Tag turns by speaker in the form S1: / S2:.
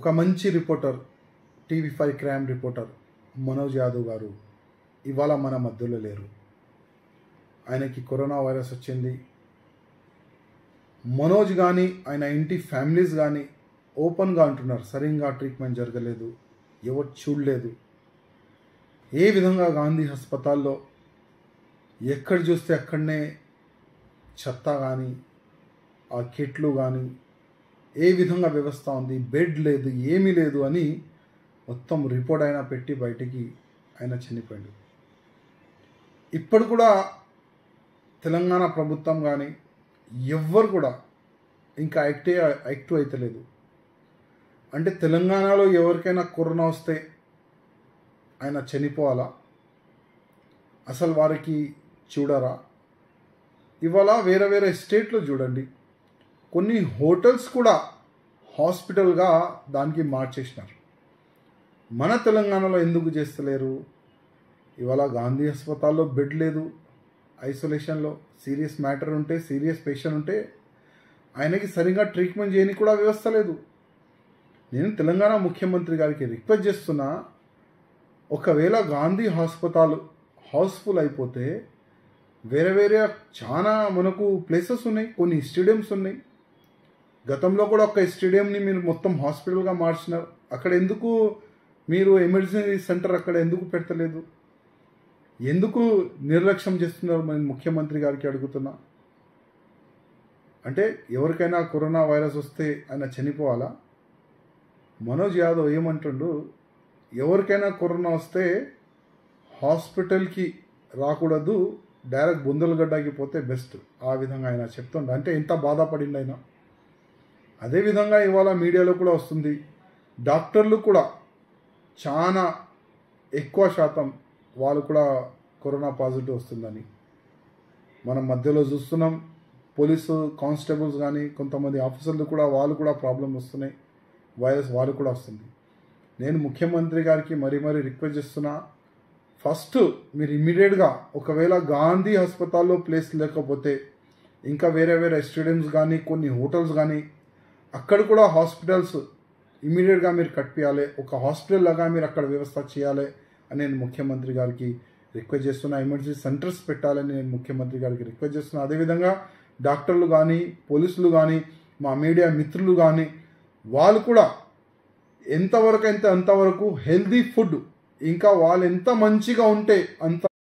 S1: ఒక మంచి reporter TV five crime reporter Manoj Yadav గారు ఇవాళ మన మధ్యలో లేరు ఆయనకి కరోనా వైరస్ వచ్చింది మనోజ్ కానీ ఆయన ఇంటి ఫ్యామిలీస్ కానీ ఓపెన్గా అంటున్నారు సరిగ్గా ట్రీట్మెంట్ జరగలేదు ఎవరు చూడలేదు ఏ విధంగా గాంధీ హాస్పిటల్లో ఎక్కడ చూస్తే అక్కడనే చెత్త కానీ ఆ కిట్లు కానీ ఏ విధంగా వ్యవస్థ ఉంది బెడ్ లేదు ఏమీ లేదు అని మొత్తం రిపోర్ట్ అయినా పెట్టి బయటికి ఆయన చనిపోయాడు ఇప్పుడు కూడా తెలంగాణ ప్రభుత్వం కానీ ఎవ్వరు కూడా ఇంకా యాక్టివ్ యాక్టివ్ అవుతలేదు అంటే తెలంగాణలో ఎవరికైనా కరోనా వస్తే ఆయన చనిపోవాలా అసలు వారికి చూడరా ఇవాళ వేరే వేరే స్టేట్లో చూడండి కొన్ని హోటల్స్ కూడా హాస్పిటల్గా దానికి మార్చేసినారు మన తెలంగాణలో ఎందుకు చేస్తలేరు ఇవాళ గాంధీ హాస్పిటల్లో బెడ్ లేదు ఐసోలేషన్లో సీరియస్ మ్యాటర్ ఉంటే సీరియస్ పేషెంట్ ఉంటే ఆయనకి సరిగా ట్రీట్మెంట్ చేయని కూడా వ్యవస్థ లేదు నేను తెలంగాణ ముఖ్యమంత్రి గారికి రిక్వెస్ట్ చేస్తున్నా ఒకవేళ గాంధీ హాస్పిటల్ హౌస్ఫుల్ అయిపోతే వేరే వేరే చాలా మనకు ప్లేసెస్ ఉన్నాయి కొన్ని స్టేడియంస్ ఉన్నాయి గతంలో కూడా ఒక స్టేడియంని మీరు మొత్తం హాస్పిటల్గా మార్చినారు అక్కడ ఎందుకు మీరు ఎమర్జెన్సీ సెంటర్ అక్కడ ఎందుకు పెట్టలేదు ఎందుకు నిర్లక్ష్యం చేస్తున్నారు నేను ముఖ్యమంత్రి గారికి అడుగుతున్నా అంటే ఎవరికైనా కరోనా వైరస్ వస్తే ఆయన చనిపోవాలా మనోజ్ యాదవ్ ఏమంటుండు ఎవరికైనా కరోనా వస్తే హాస్పిటల్కి రాకూడదు డైరెక్ట్ బొందలగడ్డకి పోతే బెస్ట్ ఆ విధంగా ఆయన చెప్తుండ అంటే ఎంత బాధపడింది ఆయన అదేవిధంగా ఇవాళ మీడియాలో కూడా వస్తుంది డాక్టర్లు కూడా చాలా ఎక్కువ శాతం వాళ్ళు కూడా కరోనా పాజిటివ్ వస్తుందని మనం మధ్యలో చూస్తున్నాం పోలీసు కానిస్టేబుల్స్ కానీ కొంతమంది ఆఫీసర్లు కూడా వాళ్ళు కూడా ప్రాబ్లం వస్తున్నాయి వైరస్ వాళ్ళు కూడా వస్తుంది నేను ముఖ్యమంత్రి గారికి మరీ మరీ రిక్వెస్ట్ చేస్తున్నా ఫస్ట్ మీరు ఇమ్మీడియట్గా ఒకవేళ గాంధీ హాస్పిటల్లో ప్లేస్ లేకపోతే ఇంకా వేరే వేరే స్టేడియంస్ కానీ కొన్ని హోటల్స్ కానీ అక్కడ కూడా హాస్పిటల్స్ ఇమ్మీడియట్గా మీరు కట్టియాలి ఒక హాస్పిటల్ లాగా మీరు అక్కడ వ్యవస్థ చేయాలి అని నేను ముఖ్యమంత్రి గారికి రిక్వెస్ట్ చేస్తున్నా ఎమర్జెన్సీ సెంటర్స్ పెట్టాలని నేను ముఖ్యమంత్రి గారికి రిక్వెస్ట్ చేస్తున్నా అదేవిధంగా డాక్టర్లు కానీ పోలీసులు కానీ మా మీడియా మిత్రులు కానీ వాళ్ళు కూడా ఎంతవరకు అయితే అంతవరకు హెల్దీ ఫుడ్ ఇంకా వాళ్ళు ఎంత మంచిగా ఉంటే అంత